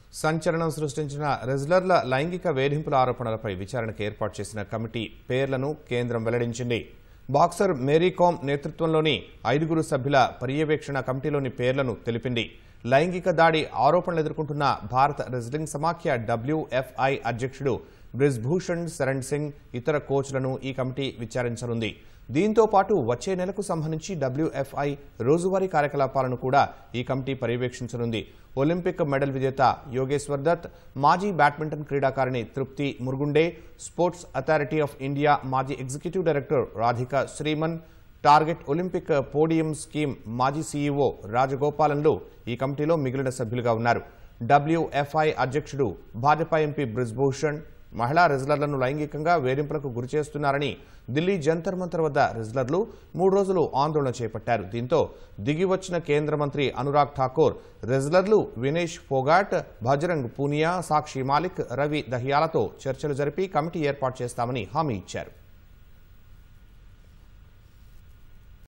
సంచలనం సృష్టించిన రెజ్లర్ల లైంగిక వేధింపుల ఆరోపణలపై విచారణకు ఏర్పాటు చేసిన కమిటీ పేర్లను కేంద్రం వెల్లడించింది బాక్సర్ మేరీకామ్ నేతృత్వంలోని ఐదుగురు సభ్యుల పర్యవేక్షణ కమిటీలోని పేర్లను తెలిపింది లైంగిక దాడి ఆరోపణలు ఎదుర్కొంటున్న భారత రెజ్లింగ్ సమాఖ్య డబ్ల్యూఎఫ్ఐ అధ్యక్షుడు బ్రిజ్భూషణ్ శరణ్ సింగ్ ఇతర కోచ్లను ఈ కమిటీ విచారించనుంది దీంతో పాటు వచ్చే నెలకు సంబంధించి డబ్ల్యూఎఫ్ఐ రోజువారీ కార్యకలాపాలను కూడా ఈ కమిటీ పర్యవేక్షించనుంది ఒలింపిక్ మెడల్ విజేత యోగేశ్వర్ దత్ మాజీ బ్యాడ్మింటన్ క్రీడాకారిణి Trupti Murgunde Sports Authority of India మాజీ executive director Radhika Sriman Target Olympic Podium Scheme మాజీ సీఈఓ రాజగోపాలన్లు ఈ కమిటీలో మిగిలిన సభ్యులుగా ఉన్నారు డబ్ల్యూఎఫ్ఐ అధ్యక్షుడు భాజపా ఎంపీ బ్రిజ్భూషణ్ మహిళా రెజ్లర్లను లైంగికంగా వేధింపులకు గురిచేస్తున్నారని ఢిల్లీ జంతర్ మంతర్ వద్ద రెజ్లర్లు మూడు రోజులు ఆందోళన చేపట్టారు దీంతో దిగివచ్చిన కేంద్ర మంత్రి అనురాగ్ ఠాకూర్ రెజ్లర్లు వినేష్ ఫోగాట్ భజరంగ్ పూనియా సాక్షి మాలిక్ రవి దహియాలతో చర్చలు జరిపి కమిటీ ఏర్పాటు చేస్తామని హామీ ఇచ్చారు